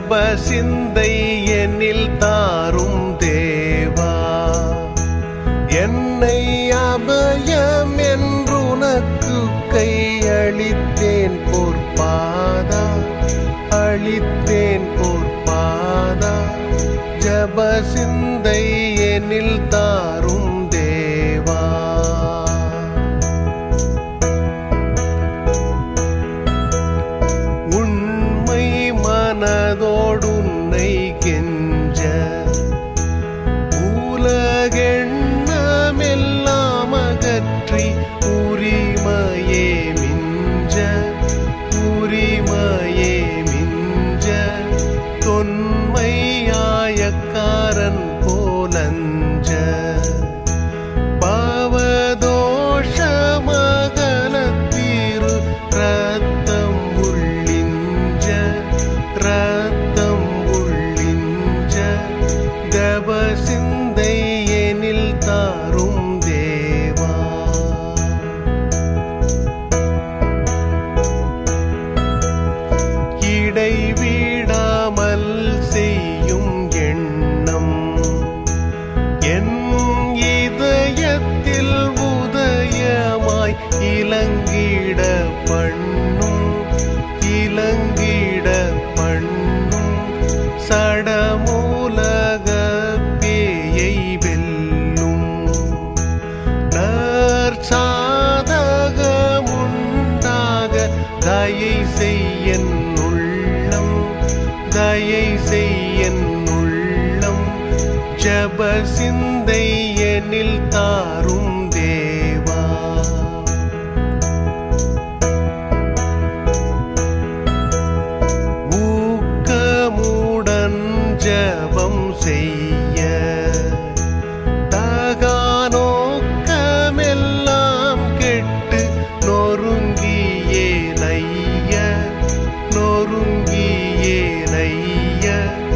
ஜப சிந்தை என்னில் தாரும் தேவா என்னை அபயம் என்றுனக்கு கையளித்தேன் பொற்பாதா அளித்தேன் பொற்பாதா ஜப சிந்தை என்னில் தாரும் தேவா உண்மை மனதோடுன்னை கெஞ்ச உலகெண்ணமெல்லாம் அகற்றி உரிமையே மிஞ்ச உரிமையே மிஞ்ச தொன்மையாயக்காரன் போலஞ்ச பாவதோஷமகலத்தீரு ரத்தம் உள்ளிஞ்ச ரத்தம் உள்ளிஞ்ச தப சிந்தை எனில் தாரும் தேவா இடைவிடாமல் செய்யும் எண்ணம் என் இதயத்தில் உதயமாய் இலங்கிட பண்ணும் இலங்கிட பண்ணும் சடமூலக பேயை வெல்லும் நற்சாதகமுண்டாக தயை செய்யன் உள்ளம் தயை செய்யன் உள்ளம் ஜப சிந்தை எனில் தாரும் தேவா ஊக்கமுடன் ஜபம் செய்ய தகானோக்கமெல்லாம் கெட்டு நொறுங்கியே நைய நொறுங்கியே நைய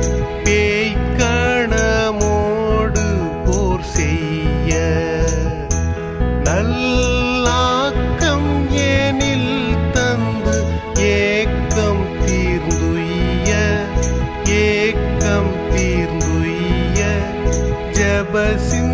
பேய்க்கணமோடு போர் செய்ய நல்லாக்கம் ஏனில் தந்து ஏக்கம் தீர்ந்துய்ய ஏக்கம் தீர்ந்துய்ய ஜபசின்